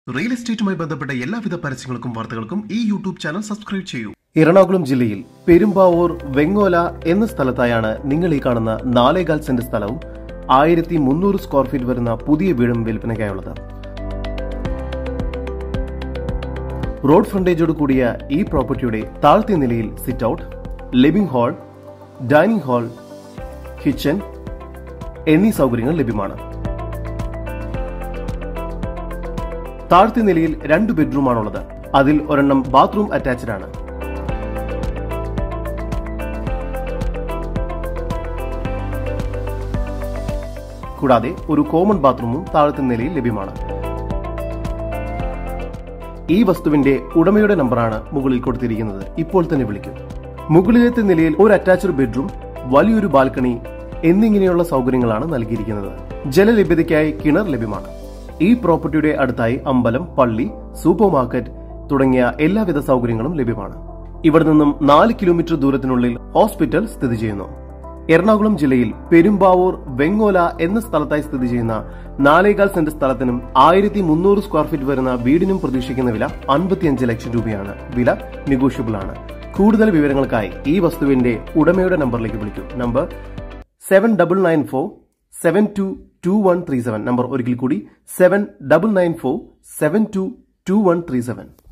real എസ്റ്റേറ്റുമായി ബന്ധപ്പെട്ട എല്ലാവിധ പരസ്യങ്ങൾക്കും വാർത്തകൾക്കും ഈ യൂട്യൂബ് ചാനൽ സബ്സ്ക്രൈബ് ചെയ്യൂ എറണാകുളം ജില്ലയിൽ പെരുമ്പാവൂർ വെങ്ങോല എന്ന സ്ഥലത്തായാണ് നിങ്ങൾ ഈ കാണുന്ന നാലേകാൽ സെന്റ് സ്ഥലവും ആയിരത്തി മുന്നൂറ് സ്ക്വയർ ഫീറ്റ് വരുന്ന പുതിയ വീടും വിൽപ്പനയ്ക്കായുള്ളത് റോഡ് ഫ്രണ്ടേജോട് കൂടിയ ഈ പ്രോപ്പർട്ടിയുടെ താഴ്ത്തിയ നിലയിൽ sit out living hall dining hall kitchen എന്നീ സൗകര്യങ്ങൾ ലഭ്യമാണ് താഴ്ത്തിയ നിലയിൽ രണ്ട് ബെഡ്റൂമാണുള്ളത് അതിൽ ഒരെണ്ണം ബാത്റൂം അറ്റാച്ച്ഡ് ആണ് കൂടാതെ ഒരു കോമൺ ബാത്റൂമും താഴത്തെ നിലയിൽ ലഭ്യമാണ് ഈ വസ്തുവിന്റെ ഉടമയുടെ നമ്പറാണ് മുകളിൽ കൊടുത്തിരിക്കുന്നത് ഇപ്പോൾ തന്നെ വിളിക്കും മുകളിലത്തെ നിലയിൽ ഒരു അറ്റാച്ച്ഡ് ബെഡ്റൂം വലിയൊരു ബാൽക്കണി എന്നിങ്ങനെയുള്ള സൗകര്യങ്ങളാണ് നൽകിയിരിക്കുന്നത് ജലലഭ്യതയ്ക്കായി കിണർ ലഭ്യമാണ് ഈ പ്രോപ്പർട്ടിയുടെ അടുത്തായി അമ്പലം പള്ളി സൂപ്പർ മാർക്കറ്റ് തുടങ്ങിയ എല്ലാവിധ സൗകര്യങ്ങളും ലഭ്യമാണ് ഇവിടെ നിന്നും നാല് കിലോമീറ്റർ ദൂരത്തിനുള്ളിൽ ഹോസ്പിറ്റൽ സ്ഥിതി ചെയ്യുന്നു എറണാകുളം ജില്ലയിൽ പെരുമ്പാവൂർ വെങ്ങോല എന്ന സ്ഥലത്തായി സ്ഥിതി ചെയ്യുന്ന നാലേകാൽ സെന്റ് സ്ഥലത്തിനും ആയിരത്തി മുന്നൂറ് സ്ക്വയർ ഫീറ്റ് വരുന്ന വീടിനും പ്രതീക്ഷിക്കുന്ന വില അൻപത്തിയഞ്ച് ലക്ഷം രൂപയാണ് വില നെഗോഷ്യബിൾ ആണ് കൂടുതൽ വിവരങ്ങൾക്കായി ഈ വസ്തുവിന്റെ ഉടമയുടെ നമ്പറിലേക്ക് വിളിക്കൂ number seven double nine four seven two two one three seven number ഒരിക്കൽ കൂടി seven double nine four seven two two one three seven